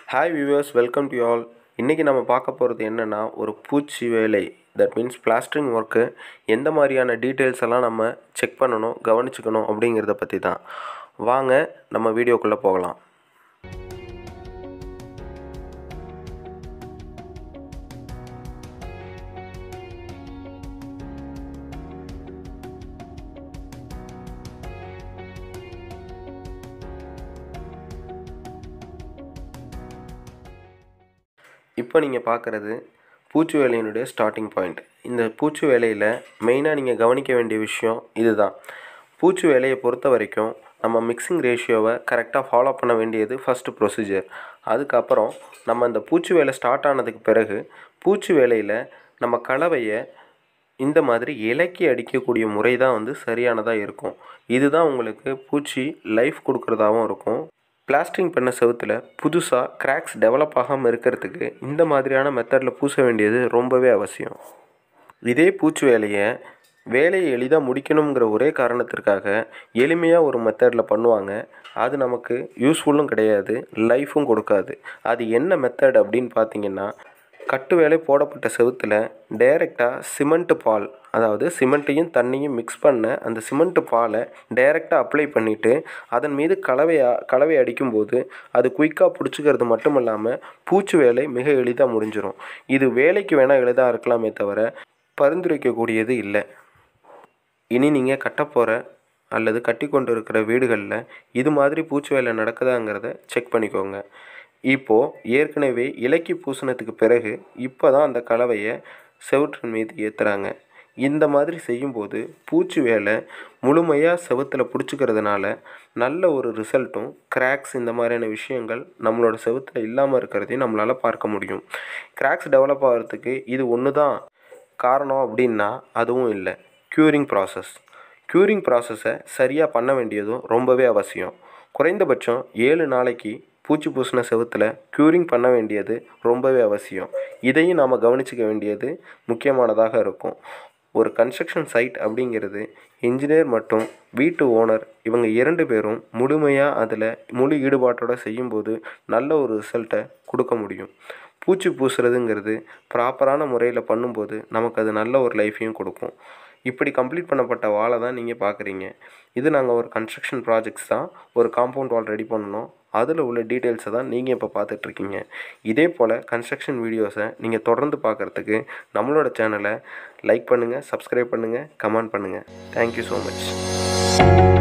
hi viewers welcome to all இன்றைக்கி நம்ம பார்க்க போகிறது என்னென்னா ஒரு பூச்சி வேலை தட் மீன்ஸ் பிளாஸ்டரிங் ஒர்க்கு எந்த மாதிரியான டீட்டெயில்ஸ் எல்லாம் நம்ம செக் பண்ணணும் கவனிச்சுக்கணும் அப்படிங்கிறத பற்றி தான் வாங்க நம்ம வீடியோக்குள்ளே போகலாம் இப்போ நீங்கள் பார்க்குறது பூச்சி வேலையினுடைய ஸ்டார்டிங் பாயிண்ட் இந்த பூச்சி வேலையில் மெயினாக நீங்கள் கவனிக்க வேண்டிய விஷயம் இதுதான் பூச்சி வேலையை பொறுத்த வரைக்கும் நம்ம மிக்சிங் ரேஷியோவை கரெக்டாக ஃபாலோ பண்ண வேண்டியது ஃபஸ்ட்டு ப்ரொசீஜர் அதுக்கப்புறம் நம்ம அந்த பூச்சி வேலை ஸ்டார்ட் ஆனதுக்கு பிறகு பூச்சி வேலையில் நம்ம கலவையை இந்த மாதிரி இலக்கி அடிக்கக்கூடிய முறை தான் வந்து சரியானதாக இருக்கும் இதுதான் உங்களுக்கு பூச்சி லைஃப் கொடுக்குறதாகவும் இருக்கும் பிளாஸ்டிங் பண்ண செவுத்தில் புதுசாக கிராக்ஸ் டெவலப் ஆகாமல் இருக்கிறதுக்கு இந்த மாதிரியான மெத்தடில் பூச வேண்டியது ரொம்பவே அவசியம் இதே பூச்சி வேலையை வேலையை எளிதாக முடிக்கணுங்கிற ஒரே காரணத்திற்காக எளிமையாக ஒரு மெத்தடில் பண்ணுவாங்க அது நமக்கு யூஸ்ஃபுல்லும் கிடையாது லைஃபும் கொடுக்காது அது என்ன மெத்தட் அப்படின்னு பார்த்தீங்கன்னா கட்டு வேலை போடப்பட்ட செவுத்தில் டைரெக்டாக சிமெண்ட்டு பால் அதாவது சிமெண்ட்டையும் தண்ணியும் மிக்ஸ் பண்ண அந்த சிமெண்ட்டு பாலை டைரெக்டாக அப்ளை பண்ணிவிட்டு அதன் மீது கலவையா கலவை அடிக்கும்போது அது குயிக்காக பிடிச்சிக்கிறது மட்டும் இல்லாமல் பூச்சி வேலை மிக எளிதாக முடிஞ்சிடும் இது வேலைக்கு வேணால் எளிதாக இருக்கலாமே தவிர பரிந்துரைக்கக்கூடியது இல்லை இனி நீங்கள் கட்டப்போகிற அல்லது கட்டி கொண்டு இருக்கிற வீடுகளில் இது மாதிரி பூச்சி வேலை நடக்குதாங்கிறத செக் பண்ணிக்கோங்க இப்போது ஏற்கனவே இலக்கி பூசணத்துக்கு பிறகு இப்போ தான் அந்த கலவையை செவுற்றின் மீது ஏற்றுறாங்க இந்த மாதிரி செய்யும்போது பூச்சி வேலை முழுமையாக செவுத்தில் பிடிச்சிக்கிறதுனால நல்ல ஒரு ரிசல்ட்டும் கிராக்ஸ் இந்த மாதிரியான விஷயங்கள் நம்மளோட செவுத்தில் இல்லாமல் இருக்கிறதையும் நம்மளால் பார்க்க முடியும் கிராக்ஸ் டெவலப் ஆகிறதுக்கு இது ஒன்று தான் காரணம் அப்படின்னா அதுவும் இல்லை க்யூரிங் ப்ராசஸ் க்யூரிங் ப்ராசஸை சரியாக பண்ண வேண்டியதும் ரொம்பவே அவசியம் குறைந்தபட்சம் ஏழு நாளைக்கு பூச்சி பூசின செவுத்தில் க்யூரிங் பண்ண வேண்டியது ரொம்பவே அவசியம் இதையும் நாம் கவனிச்சிக்க வேண்டியது முக்கியமானதாக இருக்கும் ஒரு கன்ஸ்ட்ரக்ஷன் சைட் அப்படிங்கிறது இன்ஜினியர் மற்றும் வீட்டு ஓனர் இவங்க இரண்டு பேரும் முழுமையாக அதில் முழு ஈடுபாட்டோடு செய்யும்போது நல்ல ஒரு ரிசல்ட்டை கொடுக்க முடியும் பூச்சி பூசுறதுங்கிறது ப்ராப்பரான முறையில் பண்ணும்போது நமக்கு அது நல்ல ஒரு லைஃப்பையும் கொடுக்கும் இப்படி கம்ப்ளீட் பண்ணப்பட்ட வாலை தான் நீங்கள் பார்க்குறீங்க இது நாங்கள் ஒரு கன்ஸ்ட்ரக்ஷன் ப்ராஜெக்ட்ஸ் தான் ஒரு காம்பவுண்ட் வால் ரெடி பண்ணணும் அதில் உள்ள டீட்டெயில்ஸை தான் நீங்கள் இப்போ பார்த்துட்ருக்கீங்க இதே போல் கன்ஸ்ட்ரக்ஷன் வீடியோஸை நீங்கள் தொடர்ந்து பார்க்குறதுக்கு நம்மளோட சேனலை லைக் பண்ணுங்கள் சப்ஸ்கிரைப் பண்ணுங்கள் கமெண்ட் பண்ணுங்கள் தேங்க்யூ ஸோ மச்